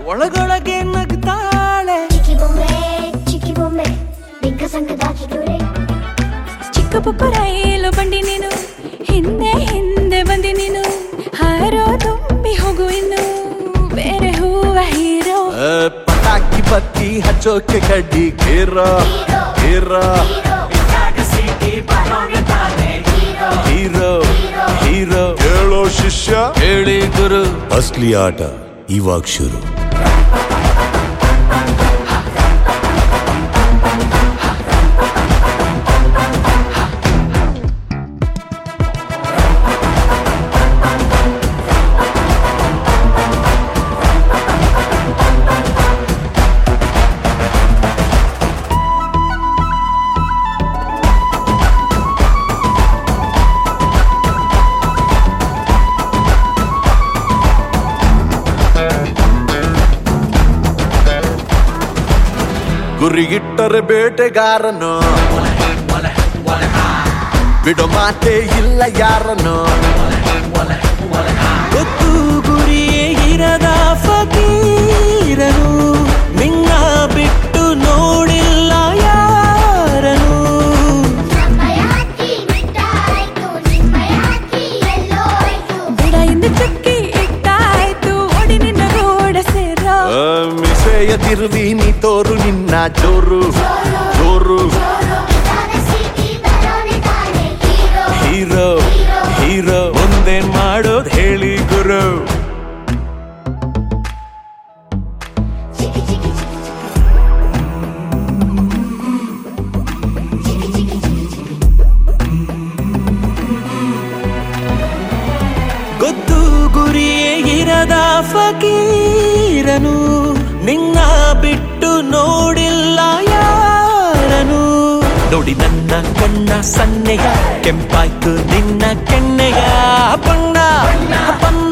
ಒಳಗೊಳಗೆ ನಗ್ತಾಳೆ ಚಿಕ್ಕಿ ಬೊಮ್ಮೆ ಚಿಕ್ಕಿ ಬೊಮ್ಮೆ ಬಿಕ್ಕ ಸಂಕದ ಕಿಟೂರೆ ಚಿಕ್ಕ ಪುಕ್ಕ ರೈಲು ಬಂಡಿ ನೀನು ಹಿಂದೆ ಹಿಂದೆ ಬಂದಿ ನೀನು ಹಾರೋ ತುಂಬಿ ಹೋಗು ಇನ್ನು ಬೇರೆ ಹೂವ ಹೀರೋ ಆ, ಪಟಾಕಿ ಬತ್ತಿ ಹಚ್ಚೋಕೆ ಕಡ್ಡಿ ಕೇರ ಕೇರ ಹೀರೋ ಹೀರೋ ಹೇಳೋ ಶಿಷ್ಯ ಹೇಳಿ ಗುರು ಅಸ್ಲಿ ಆಟ ಇವಾಗ ಶುರು ಗುರಿಗಿಟ್ಟರೆ ಬೇಟೆಗಾರನು ಬಿಡೋ ಮಾತೆ ಇಲ್ಲ ಯಾರನು ಗೊತ್ತು ಗುರಿಯೇ ಇರದ ಫಕೀರನು ನಿನ್ನ ಬಿಟ್ಟು ನೋಡಿಲ್ಲ ಯಾರನು ನಮ್ಮಯ ಹಕ್ಕಿ ಬಿಟ್ಟಾಯ್ತು ನಿಮ್ಮಯ ಹಕ್ಕಿ ಎಲ್ಲೋಯ್ತು ಬಿಡ ಇಂದು ಚುಕ್ಕಿ ಇಟ್ಟಾಯ್ತು ಓಡಿ ನಿನ್ನ ರೋಡ ಸೇರೋ ಆ, ಮಿಸೆಯ ತಿರುವಿ ನೀ ತೋರು ನಿನ್ನ ಜೋರು ಜೋರು ಇದಾದ ಸಿಟಿ ಬರೋನೆ ತಾನೆ ಹೀರೋ ಹೀರೋ ಹೀರೋ ಮುಂದೇನ್ ಮಾಡೋದ್ ಹೇಳಿ ಗುರು ಚಿಕ್ಕಿ ಚಿಕ್ಕಿ ಚಿಕ್ಕಿ ಚಿಕ್ಕಿ ಚಿಕ್ಕಿ ಚಿಕ್ಕಿ ಚಿಕ್ಕಿ ಗೊತ್ತು ಗುರಿಯೇ ಇರದ ಫಕೀರನು ನಿನ್ನ ಬಿಟ್ಟು ನೋಡಿಲ್ಲ ಯಾರನು ನೋಡಿ ನನ್ನ ಕಣ್ಣ ಸನ್ನೆಯ ಕೆಂಪಾಯ್ತು ನಿನ್ನ ಕೆನ್ನೆಯ ಬಣ್ಣ ಬಣ್ಣ